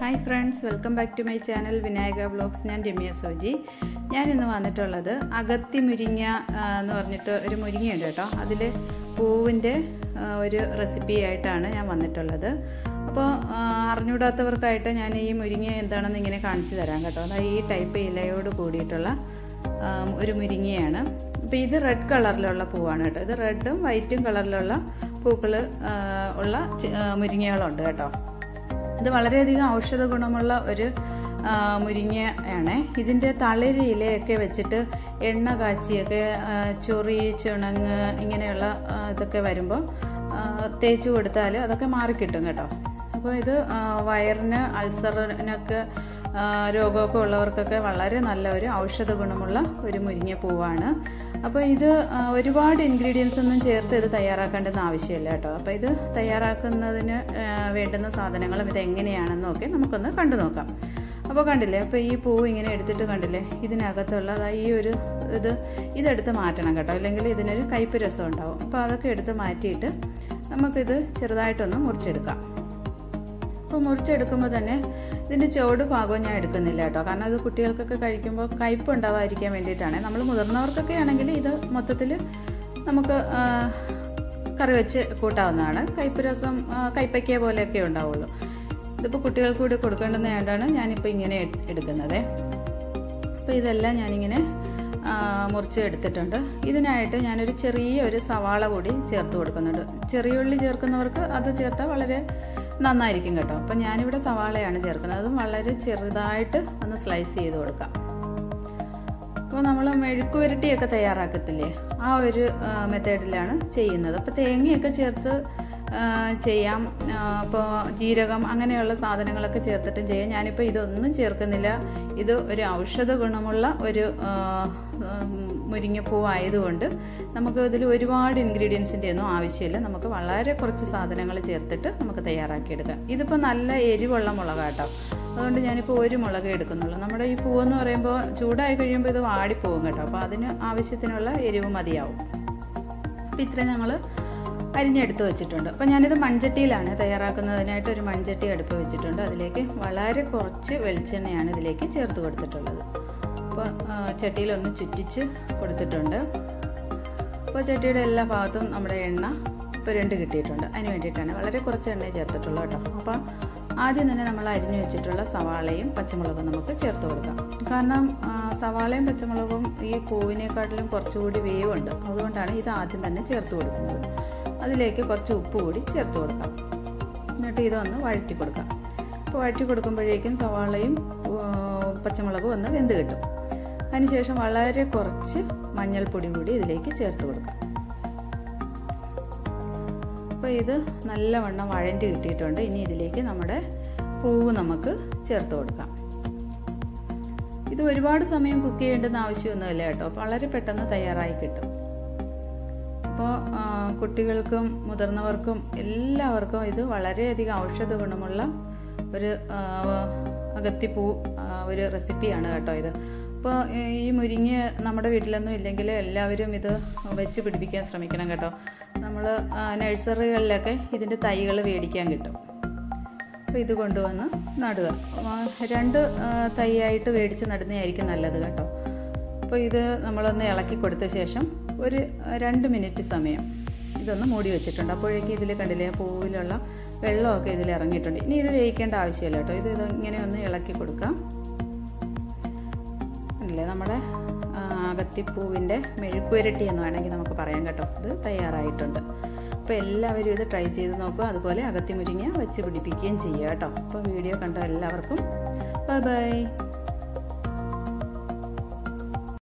hi friends welcome back to my channel Vinayaka blogs ഞാൻ രമ്യ സോജി ഞാൻ ഇന്ന് വന്നിട്ടുള്ളത് അഗത്തി മുരിങ്ങ ആ, എന്ന് പറഞ്ഞിട്ട് ഒരു മുരിങ്ങയുണ്ട് കേട്ടോ അതിൽ പൂവിൻ്റെ ആ, ഒരു റെസിപ്പി ആയിട്ടാണ് ഞാൻ വന്നിട്ടുള്ളത് അപ്പോൾ ആ, അറിഞ്ഞൂടാത്തവർക്കായിട്ട് ഞാൻ ഈ മുരിങ്ങ എന്താണെന്ന് ഇങ്ങനെ കാണിച്ചു തരാം കേട്ടോ അതായത് ഈ ടൈപ്പ് ഇലയോട് കൂടിയിട്ടുള്ള ആ, ഒരു മുരിങ്ങയാണ് അപ്പോൾ ഇത് റെഡ് കളറിലുള്ള പൂവാണ് കേട്ടോ ഇത് റെഡും വൈറ്റും കളറിലുള്ള പൂക്കൾ ഉള്ള ചെ- ആ, മുരിങ്ങകളുണ്ട് കേട്ടോ ഇത് വളരെയധികം ഔഷധ ഗുണമുള്ള ഒരു ആ, മുരിങ്ങയാണ് ഇതിൻ്റെ തളിര് ഇലയൊക്കെ വെച്ചിട്ട് എണ്ണ കാച്ചിയൊക്കെ ആ, ചൊറി ചുണങ്ങ് ഇങ്ങനെയുള്ള ആ, ഇതൊക്കെ വരുമ്പോൾ ആ, തേച്ച് കൊടുത്താൽ അതൊക്കെ മാറിക്കിട്ടും കേട്ടോ അപ്പോൾ ഇത് ആ, വയറിന് അൾസറിനൊക്കെ ആ, രോഗമൊക്കെ ഉള്ളവർക്കൊക്കെ വളരെ നല്ല ഒരു ഔഷധ ഗുണമുള്ള ഒരു മുരിങ്ങ പൂവാണ് അപ്പോൾ ഇത് ആ, ഒരുപാട് ഇൻഗ്രീഡിയൻസ് ഒന്നും ചേർത്ത് ഇത് തയ്യാറാക്കേണ്ടെന്ന് ആവശ്യമില്ല കേട്ടോ അപ്പോൾ ഇത് തയ്യാറാക്കുന്നതിന് ആ, വേണ്ടുന്ന സാധനങ്ങളും ഇത് എങ്ങനെയാണെന്നും ഒക്കെ നമുക്കൊന്ന് കണ്ടു നോക്കാം അപ്പോൾ കണ്ടില്ലേ അപ്പോൾ ഈ പൂവ് ഇങ്ങനെ എടുത്തിട്ട് കണ്ടില്ലേ ഇതിനകത്തുള്ള ദാ ഈ ഒരു ഇത് ഇതെടുത്ത് മാറ്റണം കേട്ടോ അല്ലെങ്കിൽ ഇതിനൊരു കയ്പ്പ് രസം ഉണ്ടാവും അപ്പോൾ അതൊക്കെ എടുത്ത് മാറ്റിയിട്ട് നമുക്കിത് ചെറുതായിട്ടൊന്ന് മുറിച്ചെടുക്കാം അപ്പോൾ മുറിച്ചെടുക്കുമ്പോൾ തന്നെ ഇതിൻ്റെ ചുവട് ഭാഗവും ഞാൻ എടുക്കുന്നില്ല കേട്ടോ കാരണം അത് കുട്ടികൾക്കൊക്കെ കഴിക്കുമ്പോൾ കയ്പ്പ് ഉണ്ടാവാതിരിക്കാൻ വേണ്ടിയിട്ടാണ് നമ്മൾ മുതിർന്നവർക്കൊക്കെ ആണെങ്കിൽ ഇത് മൊത്തത്തിൽ നമുക്ക് ആ, കറി വെച്ച് കൂട്ടാവുന്നതാണ് കയ്പ്പ് രസം ആ, കയ്പ്പയ്ക്ക പോലെയൊക്കെ ഉണ്ടാവുള്ളൂ ഇതിപ്പോൾ കുട്ടികൾക്ക് കൂടി കൊടുക്കേണ്ടുന്നതുകൊണ്ടാണ് ഞാനിപ്പോൾ ഇങ്ങനെ എട്- എടുക്കുന്നത് അപ്പോൾ ഇതെല്ലാം ഞാനിങ്ങനെ ആ, മുറിച്ച് എടുത്തിട്ടുണ്ട് ഇതിനായിട്ട് ഞാനൊരു ചെറിയ ഒരു സവാള കൂടി ചേർത്ത് കൊടുക്കുന്നുണ്ട് ചെറിയ ഉള്ളി ചേർക്കുന്നവർക്ക് അത് ചേർത്താൽ വളരെ നന്നായിരിക്കും കേട്ടോ അപ്പം ഞാനിവിടെ സവാളയാണ് ചേർക്കുന്നത് അതും വളരെ ചെറുതായിട്ട് ഒന്ന് സ്ലൈസ് ചെയ്ത് കൊടുക്കാം അപ്പോൾ നമ്മൾ മെഴുക്ക് പുരട്ടിയൊക്കെ തയ്യാറാക്കത്തില്ലേ ആ ഒരു മെത്തേഡിലാണ് ചെയ്യുന്നത് അപ്പോൾ തേങ്ങയൊക്കെ ചേർത്ത് ആ, ചെയ്യാം അപ്പോൾ ജീരകം അങ്ങനെയുള്ള സാധനങ്ങളൊക്കെ ചേർത്തിട്ടും ചെയ്യാം ഞാനിപ്പോൾ ഇതൊന്നും ചേർക്കുന്നില്ല ഇത് ഒരു ഔഷധ ഗുണമുള്ള ഒരു ആ, ഉം, മുരിങ്ങപ്പൂ ആയതുകൊണ്ട് നമുക്ക് ഇതിൽ ഒരുപാട് ഇൻഗ്രീഡിയൻസിൻ്റെ ഒന്നും ആവശ്യമില്ല നമുക്ക് വളരെ കുറച്ച് സാധനങ്ങൾ ചേർത്തിട്ട് നമുക്ക് തയ്യാറാക്കിയെടുക്കാം ഇതിപ്പോൾ നല്ല എരിവുള്ള മുളകാട്ടോ അതുകൊണ്ട് ഞാനിപ്പോൾ ഒരു മുളക് എടുക്കുന്നുള്ളൂ നമ്മുടെ ഈ പൂവെന്ന് പറയുമ്പോൾ ചൂടായി കഴിയുമ്പോൾ ഇത് വാടിപ്പോകും കേട്ടോ അപ്പോൾ അതിന് ആവശ്യത്തിനുള്ള എരിവ് മതിയാവും അപ്പോൾ ഇത്രയും ഞങ്ങൾ അരിഞ്ഞെടുത്ത് വെച്ചിട്ടുണ്ട് അപ്പോൾ ഞാനിത് മൺചട്ടിയിലാണ് തയ്യാറാക്കുന്നതിനായിട്ട് ഒരു മൺചട്ടി അടുപ്പ് വെച്ചിട്ടുണ്ട് അതിലേക്ക് വളരെ കുറച്ച് വെളിച്ചെണ്ണയാണ് ഇതിലേക്ക് ചേർത്ത് കൊടുത്തിട്ടുള്ളത് അപ്പോൾ ആ, ചട്ടിയിലൊന്ന് ചുറ്റിച്ച് കൊടുത്തിട്ടുണ്ട് അപ്പോൾ ചട്ടിയുടെ എല്ലാ ഭാഗത്തും നമ്മുടെ എണ്ണ പുരണ്ട് കിട്ടിയിട്ടുണ്ട് അതിന് വേണ്ടിയിട്ടാണ് വളരെ കുറച്ച് എണ്ണ ചേർത്തിട്ടുള്ളൂ കേട്ടോ അപ്പോൾ ആദ്യം തന്നെ നമ്മൾ അരിഞ്ഞു വെച്ചിട്ടുള്ള സവാളയും പച്ചമുളകും നമുക്ക് ചേർത്ത് കൊടുക്കാം കാരണം ആ, സവാളയും പച്ചമുളകും ഈ പൂവിനേക്കാട്ടിലും കുറച്ചുകൂടി വേവുണ്ട് അതുകൊണ്ടാണ് ഇത് ആദ്യം തന്നെ ചേർത്ത് കൊടുക്കുന്നത് അതിലേക്ക് കുറച്ച് ഉപ്പ് കൂടി ചേർത്ത് കൊടുക്കാം എന്നിട്ട് ഇതൊന്ന് വഴറ്റി കൊടുക്കാം അപ്പോൾ വഴറ്റി കൊടുക്കുമ്പോഴേക്കും സവാളയും ആ, പച്ചമുളകും ഒന്ന് വെന്ത് കിട്ടും അതിനുശേഷം വളരെ കുറച്ച് മഞ്ഞൾപ്പൊടി കൂടി ഇതിലേക്ക് ചേർത്ത് കൊടുക്കാം അപ്പോൾ ഇത് നല്ലവണ്ണം വഴണ്ടി കിട്ടിയിട്ടുണ്ട് ഇനി ഇതിലേക്ക് നമ്മുടെ പൂവ് നമുക്ക് ചേർത്ത് കൊടുക്കാം ഇത് ഒരുപാട് സമയം കുക്ക് ചെയ്യേണ്ടുന്ന ആവശ്യമൊന്നുമില്ല കേട്ടോ വളരെ പെട്ടെന്ന് തയ്യാറായി കിട്ടും അപ്പോൾ കുട്ടികൾക്കും മുതിർന്നവർക്കും എല്ലാവർക്കും ഇത് വളരെയധികം ഔഷധ ഗുണമുള്ള ഒരു ആ, അകത്തിപ്പൂ ആ, ഒരു റെസിപ്പിയാണ് കേട്ടോ ഇത് അപ്പോൾ ഈ മുരിങ്ങ നമ്മുടെ വീട്ടിലൊന്നും ഇല്ലെങ്കിൽ എല്ലാവരും ഇത് വെച്ച് പിടിപ്പിക്കാൻ ശ്രമിക്കണം കേട്ടോ നമ്മൾ നഴ്സറികളിലൊക്കെ ഇതിൻ്റെ തൈകൾ മേടിക്കാൻ കിട്ടും അപ്പോൾ ഇത് കൊണ്ടുവന്ന് നടുക ആ, രണ്ട് ആ, തൈയായിട്ട് മേടിച്ച് നടുന്നതായിരിക്കും നല്ലത് കേട്ടോ അപ്പോൾ ഇത് നമ്മളൊന്ന് ഇളക്കി കൊടുത്ത ശേഷം ഒരു രണ്ട് മിനിറ്റ് സമയം ഇതൊന്ന് മൂടി വെച്ചിട്ടുണ്ട് അപ്പോഴേക്കും ഇതിൽ കണ്ടില്ലേ പൂവിലുള്ള വെള്ളമൊക്കെ ഇതിൽ ഇറങ്ങിയിട്ടുണ്ട് ഇനി ഇത് വേവിക്കേണ്ട ആവശ്യമില്ല കേട്ടോ ഇത് ഇത് ഇങ്ങനെ ഒന്ന് ഇളക്കി കൊടുക്കാം കണ്ടില്ലേ നമ്മുടെ ആ, അകത്തിപ്പൂവിൻ്റെ മെഴുക്കുരട്ടി എന്ന് വേണമെങ്കിൽ നമുക്ക് പറയാം കേട്ടോ ഇത് തയ്യാറായിട്ടുണ്ട് അപ്പോൾ എല്ലാവരും ഇത് ട്രൈ ചെയ്ത് നോക്കുക അതുപോലെ അകത്തി മുരിങ്ങ വെച്ച് പിടിപ്പിക്കുകയും ചെയ്യുക കേട്ടോ അപ്പോൾ വീഡിയോ കണ്ട എല്ലാവർക്കും ബൈ ബൈ